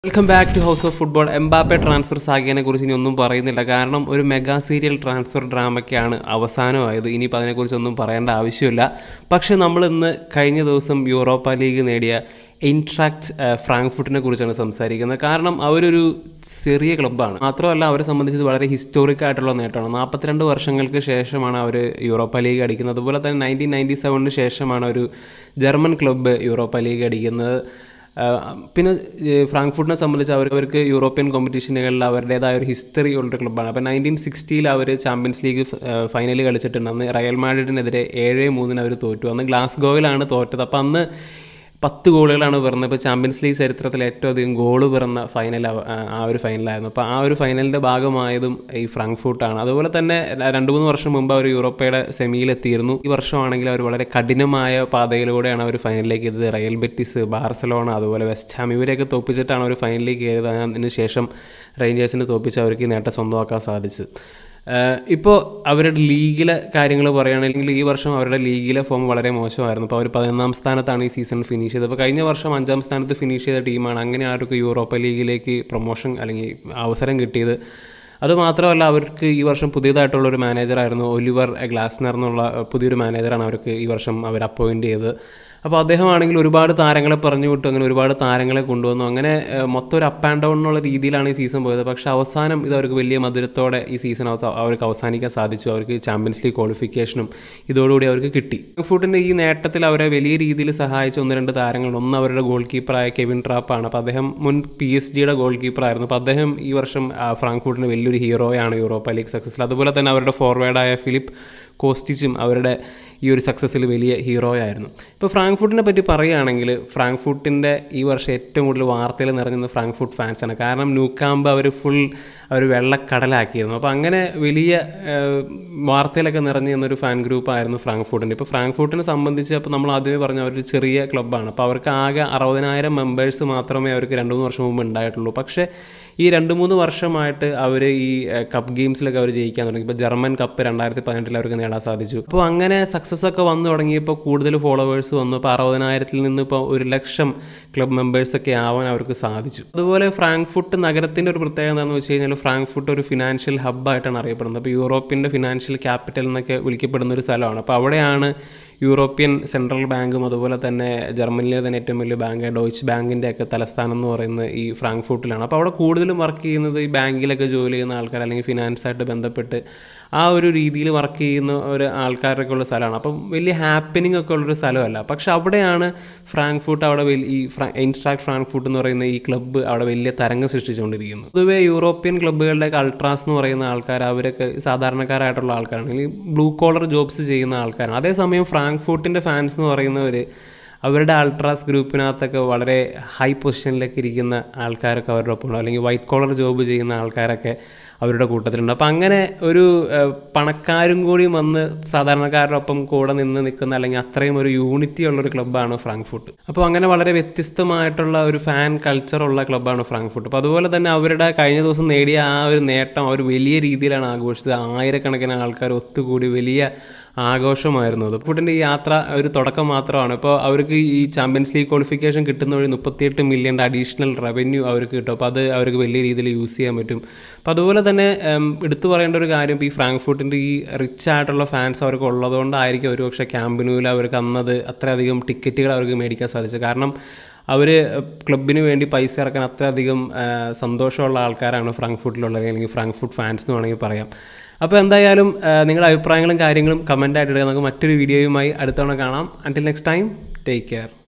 welcome back to house of football Mbappe transfer സാഗിയനെ കുറിച്ച് ഇനി ഒന്നും പറയുന്നില്ല കാരണം ഒരു മെഗാ സീരിയൽ ട്രാൻസ്ഫർ ഡ്രാമയ്ക്കാണ് അവസാനമായത് ഇനിയിപ്പോൾ അതിനെക്കുറിച്ച് ഒന്നും പറയേണ്ട ആവശ്യമില്ല പക്ഷേ നമ്മൾ ഇന്ന് കഴിഞ്ഞ ദിവസം യൂറോപ്പ ലീഗ് നേടിയ ഇൻട്രാക്ട് ഫ്രാങ്ക്ഫുട്ടിനെ കുറിച്ചാണ് സംസാരിക്കുന്നത് കാരണം അവരൊരു ചെറിയ ക്ലബ്ബാണ് മാത്രമല്ല അവരെ സംബന്ധിച്ച് വളരെ ഹിസ്റ്റോറിക് ആയിട്ടുള്ള നേട്ടമാണ് നാൽപ്പത്തിരണ്ട് വർഷങ്ങൾക്ക് ശേഷമാണ് അവർ യൂറോപ്പ ലീഗ് അടിക്കുന്നത് അതുപോലെ തന്നെ നയൻറ്റീൻ നയൻറ്റി സെവനിന് ശേഷമാണ് ഒരു ജർമ്മൻ ക്ലബ്ബ് യൂറോപ്പ ലീഗ് അടിക്കുന്നത് ആഹ് പിന്നെ ഏഹ് ഫ്രാങ്ക്ഫുട്ടിനെ സംബന്ധിച്ച് അവർ അവർക്ക് യൂറോപ്യൻ കോമ്പറ്റീഷനുകളിൽ അവരുടേതായ ഒരു ഹിസ്റ്ററി ഉള്ളൊരു ക്ലബ്ബാണ് അപ്പോൾ നയൻറ്റീൻ സിക്സ്റ്റിയിൽ അവർ ചാമ്പ്യൻസ് ലീഗ് ഫൈനൽ കളിച്ചിട്ടുണ്ട് അന്ന് റയൽ മാഡ്രിഡിനെതിരെ ഏഴ് മൂന്നിന് അവർ തോറ്റു അന്ന് ഗ്ലാസ്ഗോയിലാണ് തോറ്റത് അപ്പോൾ അന്ന് പത്ത് ഗോളുകളാണ് പിറന്നത് ഇപ്പോൾ ചാമ്പ്യൻസ് ലീഗ് ചരിത്രത്തിൽ ഏറ്റവും അധികം ഗോൾ പിറന്ന ഫൈനൽ ആ ഒരു ഫൈനലായിരുന്നു അപ്പോൾ ആ ഒരു ഫൈനലിൻ്റെ ഭാഗമായതും ഈ ഫ്രാങ്ക്ഫൂട്ടാണ് അതുപോലെ തന്നെ ര- രണ്ട് മൂന്ന് വർഷം മുമ്പ് അവർ യൂറോപ്പയുടെ സെമിയിലെത്തിയിരുന്നു ഈ വർഷമാണെങ്കിൽ അവർ വളരെ കഠിനമായ പാതയിലൂടെയാണ് അവർ ഫൈനലിലേക്ക് എത്തിയത് റയൽ ബെറ്റിസ് ബാർസലോണ അതുപോലെ വെസ്റ്റ് ഹാം ഇവരെയൊക്കെ തോപ്പിച്ചിട്ടാണ് അവർ ഫൈനലിലേക്ക് കയറിയത് അതിന് ശേഷം റേഞ്ചേഴ്സിനെ തോപ്പിച്ച് അവർക്ക് ഈ നേട്ടം സ്വന്തമാക്കാൻ സാധിച്ചത് ഇപ്പോൾ അവരുടെ ലീഗിലെ കാര്യങ്ങൾ പറയുകയാണെങ്കിൽ ഈ വർഷം അവരുടെ ലീഗിലെ ഫോം വളരെ മോശമായിരുന്നു അപ്പോൾ അവർ പതിനൊന്നാം സ്ഥാനത്താണ് ഈ സീസൺ ഫിനിഷ് ചെയ്തത് അപ്പോൾ കഴിഞ്ഞ വർഷം അഞ്ചാം സ്ഥാനത്ത് ഫിനിഷ് ചെയ്ത ടീമാണ് അങ്ങനെയാണ് അവർക്ക് യൂറോപ്പ ലീഗിലേക്ക് പ്രൊമോഷൻ അല്ലെങ്കിൽ അവസരം കിട്ടിയത് അതുമാത്രമല്ല അവർക്ക് ഈ വർഷം പുതിയതായിട്ടുള്ള ഒരു മാനേജറായിരുന്നു ഒലിവർ ഗ്ലാസ്നർ എന്നുള്ള പുതിയൊരു മാനേജറാണ് അവർക്ക് ഈ വർഷം അവർ അപ്പോയിൻറ്റ് ചെയ്തത് അപ്പോൾ അദ്ദേഹമാണെങ്കിൽ ഒരുപാട് താരങ്ങളെ പറഞ്ഞു വിട്ടു അങ്ങനെ ഒരുപാട് താരങ്ങളെ കൊണ്ടുവന്നു അങ്ങനെ ഏഹ്, മൊത്തം ഒരു അപ്പ് ആൻഡ് ഡൗൺ എന്നുള്ള രീതിയിലാണ് ഈ സീസൺ പോയത് പക്ഷേ അവസാനം ഇത് അവർക്ക് വലിയ മധുരത്തോടെ ഈ സീസൺ അവർക്ക് അവസാനിക്കാൻ സാധിച്ചു അവർക്ക് ചാമ്പ്യൻസ് ലീഗ് ക്വാളിഫിക്കേഷനും ഇതോടുകൂടി അവർക്ക് കിട്ടി ഫുഡിൻ്റെ ഈ നേട്ടത്തിൽ അവരെ വലിയ രീതിയിൽ സഹായിച്ച ഒന്ന് രണ്ട് താരങ്ങൾ ഒന്ന് അവരുടെ ഗോൾ കീപ്പറായ കെവിൻ ട്രാപ്പാണ് അപ്പോൾ അദ്ദേഹം മുൻ പി എസ് ജിയുടെ ഗോൾ കീപ്പറായിരുന്നു അപ്പോൾ അദ്ദേഹം ഈ വർഷം ആ, ഫ്രാങ്ക്ഫൂട്ടിന് വലിയൊരു ഹീറോയാണ് യൂറോപ്പ ലീഗ് സക്സസ്സിൽ അതുപോലെ തന്നെ അവരുടെ ഫോർവേഡായ ഫിലിപ്പ് കോസ്റ്റിച്ചും അവരുടെ ഈ ഒരു സക്സസ്സിൽ വലിയ ഹീറോയായിരുന്നു ഇപ്പോൾ ഫ്രാങ്ക്ഫൂട്ടിനെ പറ്റി പറയുകയാണെങ്കിൽ ഫ്രാങ്ക്ഫൂട്ടിൻ്റെ ഈ വർഷം ഏറ്റവും കൂടുതൽ വാർത്തയിൽ നിറഞ്ഞത് ഫ്രാങ്ക്ഫൂട്ട് ഫാൻസാണ് കാരണം ന്യൂക്കാമ്പ് അവർ ഫുൾ അവർ വെള്ളക്കടലാക്കിയിരുന്നു അപ്പോൾ അങ്ങനെ വലിയ ഏഹ്, വാർത്തയിലൊക്കെ നിറഞ്ഞു നിന്നൊരു ഫാൻ ഗ്രൂപ്പായിരുന്നു ഫ്രാങ്ക്ഫൂട്ടിൻ്റെ ഇപ്പോൾ ഫ്രാങ്ക്ഫൂട്ടിനെ സംബന്ധിച്ച് അപ്പോൾ നമ്മൾ ആദ്യമേ പറഞ്ഞ ഒരു ചെറിയ ക്ലബ്ബാണ് അപ്പോൾ അവർക്ക് ആകെ അറുപതിനായിരം മെമ്പേഴ്സ് മാത്രമേ അവർക്ക് രണ്ട് മൂന്ന് വർഷം മുമ്പ് ഉണ്ടായിട്ടുള്ളൂ പക്ഷേ ഈ രണ്ട് മൂന്ന് വർഷമായിട്ട് അവർ ഈ ഏഹ്, കപ്പ് ഗെയിംസിലൊക്കെ അവർ ജയിക്കാൻ തുടങ്ങി ഇപ്പോൾ ജർമ്മൻ കപ്പ് രണ്ടായിരത്തി പതിനെട്ടിൽ അവർക്ക് നേടാൻ സാധിച്ചു അപ്പോൾ അങ്ങനെ സക്സസ് ഒക്കെ വന്നു തുടങ്ങിയപ്പോൾ കൂടുതൽ ഫോളോവേഴ്സ് വന്നു അപ്പോൾ അറുപതിനായിരത്തിൽ നിന്ന് ഇപ്പോൾ ഒരു ലക്ഷം ക്ലബ് മെമ്പേഴ്സൊക്കെ ആവാൻ അവർക്ക് സാധിച്ചു അതുപോലെ ഫ്രാങ്ക്ഫുട്ട് നഗരത്തിൻ്റെ ഒരു പ്രത്യേകത എന്താണെന്ന് വെച്ച് കഴിഞ്ഞാൽ ഫ്രാങ്ക്ഫുട്ട് ഒരു ഫിനാൻഷ്യൽ ഹബ്ബായിട്ടാണ് അറിയപ്പെടുന്നത് അപ്പോൾ യൂറോപ്പിൻ്റെ ഫിനാൻഷ്യൽ ക്യാപിറ്റൽ എന്നൊക്കെ വിളിക്കപ്പെടുന്ന ഒരു സ്ഥലമാണ് അപ്പോൾ അവിടെയാണ് യൂറോപ്യൻ സെൻട്രൽ ബാങ്കും അതുപോലെ തന്നെ ജർമ്മനിയിലെ തന്നെ ഏറ്റവും വലിയ ബാങ്ക് ഡോയ്ച്ച് ബാങ്കിൻ്റെ ഒക്കെ തലസ്ഥാനം എന്ന് പറയുന്നത് ഈ ഫ്രാങ്ക്ഫൂട്ടിലാണ് അപ്പോൾ അവിടെ കൂടുതലും വർക്ക് ചെയ്യുന്നത് ഈ ബാങ്കിലൊക്കെ ജോലി ചെയ്യുന്ന ആൾക്കാർ അല്ലെങ്കിൽ ഫിനാൻസായിട്ട് ബന്ധപ്പെട്ട് ആ ഒരു രീതിയിൽ വർക്ക് ചെയ്യുന്ന ഒരു ആൾക്കാരൊക്കെ ഉള്ള സ്ഥലമാണ് അപ്പം വലിയ ഹാപ്പനിങ് ഒക്കെ ഉള്ളൊരു സ്ഥലമല്ല പക്ഷെ അവിടെയാണ് ഫ്രാങ്ക്ഫൂട്ട് അവിടെ വലിയ ഈ ഫ്രാ ഇൻസ്ട്രാക്ട് ഫ്രാങ്ക്ഫൂട്ട് എന്ന് പറയുന്ന ഈ ക്ലബ്ബ് അവിടെ വലിയ തരംഗം സൃഷ്ടിച്ചുകൊണ്ടിരിക്കുന്നത് പൊതുവേ യൂറോപ്യൻ ക്ലബ്ബുകളുടെയൊക്കെ അൾട്രാസ് എന്ന് പറയുന്ന ആൾക്കാർ അവരൊക്കെ സാധാരണക്കാരായിട്ടുള്ള ആൾക്കാരാണ് അല്ലെങ്കിൽ ബ്ലൂ കോളർ ജോബ്സ് ചെയ്യുന്ന ആൾക്കാരാണ് അതേസമയം ഫ്രാങ്ക്ഫൂട്ടിൻ്റെ ഫാൻസ് എന്ന് പറയുന്നവർ അവരുടെ അൾട്രാസ് ഗ്രൂപ്പിനകത്തൊക്കെ വളരെ ഹൈ പൊസിഷനിലൊക്കെ ഇരിക്കുന്ന ആൾക്കാരൊക്കെ അവരുടെ ഒപ്പം അല്ലെങ്കിൽ വൈറ്റ് കോളർ ജോബ് ചെയ്യുന്ന ആൾക്കാരൊക്കെ അവരുടെ കൂട്ടത്തിലുണ്ട് അപ്പം അങ്ങനെ ഒരു ഏഹ്, പണക്കാരും കൂടി വന്ന് സാധാരണക്കാരുടെ ഒപ്പം കൂടെ നിന്ന് നിൽക്കുന്ന അല്ലെങ്കിൽ അത്രയും ഒരു യൂണിറ്റി ഉള്ള ഒരു ക്ലബ്ബാണ് ഫ്രാങ്ക്ഫൂട്ട് അപ്പോൾ അങ്ങനെ വളരെ വ്യത്യസ്തമായിട്ടുള്ള ഒരു ഫാൻ കൾച്ചറുള്ള ക്ലബ്ബാണ് ഫ്രാങ്ക്ഫൂട്ട് അപ്പോൾ അതുപോലെ തന്നെ അവരുടെ കഴിഞ്ഞ ദിവസം നേടിയ ആ ഒരു നേട്ടം അവർ വലിയ രീതിയിലാണ് ആഘോഷിച്ചത് ആയിരക്കണക്കിന് ആൾക്കാർ ഒത്തുകൂടി വലിയ ആഘോഷമായിരുന്നു അത് ഫുഡിൻ്റെ ഈ യാത്ര ഒരു തുടക്കം മാത്രമാണ് ഇപ്പോൾ അവർക്ക് ഈ ചാമ്പ്യൻസ് ലീഗ് ക്വാളിഫിക്കേഷൻ കിട്ടുന്ന വഴി മുപ്പത്തിയെട്ട് മില്യൻ്റെ അഡീഷണൽ റവന്യൂ അവർക്ക് കിട്ടും അപ്പോൾ അത് അവർക്ക് വലിയ രീതിയിൽ യൂസ് ചെയ്യാൻ പറ്റും അപ്പോൾ അതുപോലെ തന്നെ ഉം, എടുത്തു പറയേണ്ട ഒരു കാര്യം ഇപ്പോൾ ഈ ഫ്രാങ്ക്ഫൂട്ടിൻ്റെ ഈ റിച്ച് ആയിട്ടുള്ള ഫാൻസ് അവർക്ക് ഉള്ളതുകൊണ്ടായിരിക്കും ഒരുപക്ഷെ ക്യാമ്പിനൂവിൽ അവർക്ക് അന്നത് അത്രയധികം ടിക്കറ്റുകൾ അവർക്ക് മേടിക്കാൻ സാധിച്ചത് കാരണം അവർ ക്ലബിന് വേണ്ടി പൈസ ഇറക്കാൻ അത്രയധികം ആ, സന്തോഷമുള്ള ആൾക്കാരാണ് ഫ്രാങ്ക്ഫൂട്ടിലുള്ളത് അല്ലെങ്കിൽ ഫ്രാങ്ക്ഫൂട്ട് ഫാൻസ് എന്ന് വേണമെങ്കിൽ പറയാം അപ്പോൾ എന്തായാലും ആ, നിങ്ങളുടെ അഭിപ്രായങ്ങളും കാര്യങ്ങളും കമൻ്റ് ആയിട്ട് ഇടുക നമുക്ക് മറ്റൊരു വീഡിയോയുമായി അടുത്തവണ കാണാം until next time take care